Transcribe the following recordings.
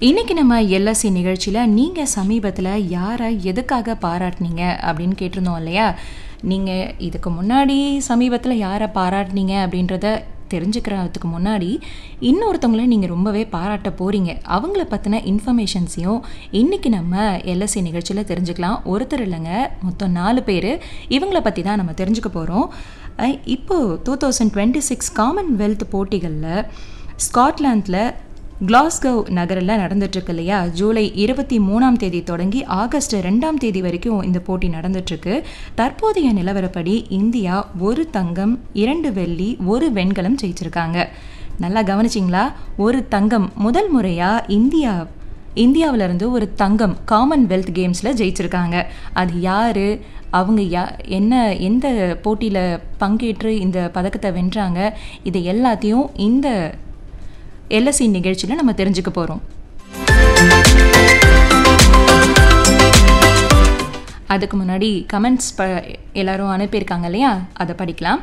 இன்னைக்கு நம்ம எல்எஸ்சி நிகழ்ச்சியில் நீங்கள் சமீபத்தில் யாரை எதுக்காக பாராட்டுனீங்க அப்படின்னு கேட்டிருந்தோம் இல்லையா நீங்கள் இதுக்கு முன்னாடி சமீபத்தில் யாரை பாராட்டுனீங்க அப்படின்றத தெரிஞ்சுக்கிறதுக்கு முன்னாடி இன்னொருத்தவங்கள நீங்கள் ரொம்பவே பாராட்ட போகிறீங்க அவங்கள பற்றின இன்ஃபர்மேஷன்ஸையும் இன்றைக்கி நம்ம எல்எஸ்சி நிகழ்ச்சியில் தெரிஞ்சுக்கலாம் ஒருத்தர் இல்லைங்க மொத்தம் நாலு பேர் இவங்கள பற்றி தான் நம்ம தெரிஞ்சுக்க போகிறோம் இப்போது two thousand twenty six Commonwealth போட்டிகளில் ஸ்காட்லாந்தில் கிளாஸ்கவ் நகரில் நடந்துட்டுருக்கு இல்லையா ஜூலை இருபத்தி மூணாம் தேதி தொடங்கி ஆகஸ்ட் ரெண்டாம் தேதி வரைக்கும் இந்த போட்டி நடந்துட்டுருக்கு தற்போதைய நிலவரப்படி இந்தியா ஒரு தங்கம் இரண்டு வெள்ளி ஒரு வெண்கலம் ஜெயிச்சிருக்காங்க நல்லா கவனிச்சிங்களா ஒரு தங்கம் முதல் முறையாக இந்தியா இந்தியாவிலேருந்து ஒரு தங்கம் காமன்வெல்த் கேம்ஸில் ஜெயிச்சிருக்காங்க அது யார் அவங்க யா என்ன எந்த போட்டியில் பங்கேற்று இந்த பதக்கத்தை வென்றாங்க இது எல்லாத்தையும் இந்த எல்எஸ்சி நிகழ்ச்சியில் நம்ம தெரிஞ்சுக்க போகிறோம் அதுக்கு முன்னாடி கமெண்ட்ஸ் ப எல்லாரும் அனுப்பியிருக்காங்க இல்லையா அதை படிக்கலாம்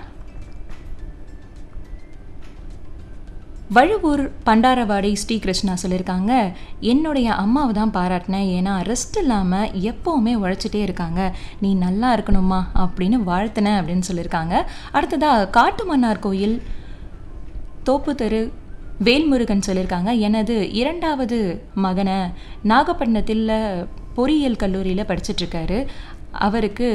வழுவூர் பண்டாரவாடி ஸ்ரீகிருஷ்ணா சொல்லியிருக்காங்க என்னுடைய அம்மாவை தான் பாராட்டினேன் ஏன்னா ரெஸ்ட் இல்லாமல் எப்போவுமே உழைச்சிட்டே இருக்காங்க நீ நல்லா இருக்கணுமா அப்படின்னு வாழ்த்தினேன் அப்படின்னு சொல்லியிருக்காங்க அடுத்ததாக காட்டு மன்னார் கோயில் தோப்பு தெரு வேல்முருகன் சொல்லியிருக்காங்க எனது இரண்டாவது மகனை நாகப்பட்டினத்தில் பொறியியல் கல்லூரியில் படிச்சிட்ருக்காரு அவருக்கு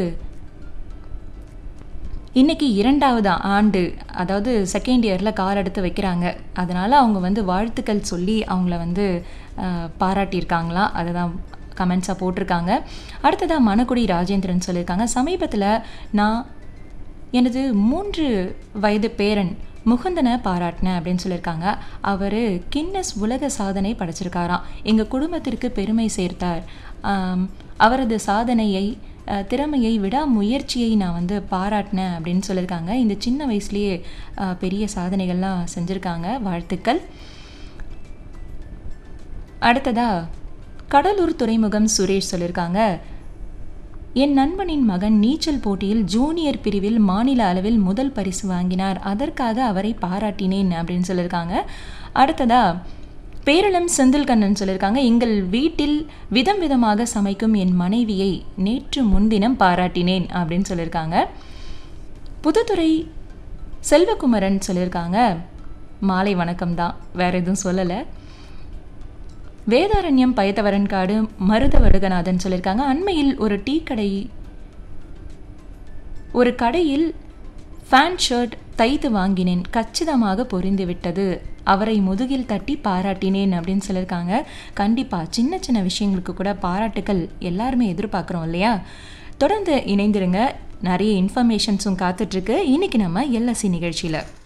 இன்றைக்கி இரண்டாவது ஆண்டு அதாவது செகண்ட் இயரில் கார் எடுத்து வைக்கிறாங்க அதனால் அவங்க வந்து வாழ்த்துக்கள் சொல்லி அவங்கள வந்து பாராட்டியிருக்காங்களாம் அதை தான் கமெண்ட்ஸாக போட்டிருக்காங்க அடுத்ததாக மணக்குடி ராஜேந்திரன் சொல்லியிருக்காங்க சமீபத்தில் நான் எனது மூன்று வயது பேரன் முகுந்தனை பாராட்டினேன் அப்படின்னு சொல்லியிருக்காங்க அவர் கின்னஸ் உலக சாதனை படைச்சிருக்காராம் எங்கள் குடும்பத்திற்கு பெருமை சேர்த்தார் அவரது சாதனையை திறமையை விடாமுயற்சியை நான் வந்து பாராட்டினேன் அப்படின்னு சொல்லியிருக்காங்க இந்த சின்ன வயசுலேயே பெரிய சாதனைகள்லாம் செஞ்சுருக்காங்க வாழ்த்துக்கள் அடுத்ததாக கடலூர் துறைமுகம் சுரேஷ் சொல்லியிருக்காங்க என் நண்பனின் மகன் நீச்சல் போட்டியில் ஜூனியர் பிரிவில் மாநில அளவில் முதல் பரிசு வாங்கினார் அதற்காக அவரை பாராட்டினேன் அப்படின்னு சொல்லியிருக்காங்க அடுத்ததா பேரளம் செந்தில்கண்ணன் சொல்லியிருக்காங்க எங்கள் வீட்டில் விதம் விதமாக சமைக்கும் என் மனைவியை நேற்று முன்தினம் பாராட்டினேன் அப்படின்னு சொல்லியிருக்காங்க புதுத்துறை செல்வகுமரன் சொல்லியிருக்காங்க மாலை வணக்கம் தான் வேற எதுவும் சொல்லலை வேதாரண்யம் பயத்தவரன் காடு மருத வடுகநாதன் சொல்லியிருக்காங்க அண்மையில் ஒரு டீ கடை ஒரு கடையில் ஃபேன் ஷர்ட் தைத்து வாங்கினேன் கச்சிதமாக பொரிந்து விட்டது அவரை முதுகில் தட்டி பாராட்டினேன் அப்படின்னு சொல்லியிருக்காங்க கண்டிப்பாக சின்ன சின்ன விஷயங்களுக்கு கூட பாராட்டுக்கள் எல்லாருமே எதிர்பார்க்குறோம் இல்லையா தொடர்ந்து இணைந்திருங்க நிறைய இன்ஃபர்மேஷன்ஸும் காத்துட்ருக்கு இன்றைக்கி நம்ம எல்எஸ்சி நிகழ்ச்சியில்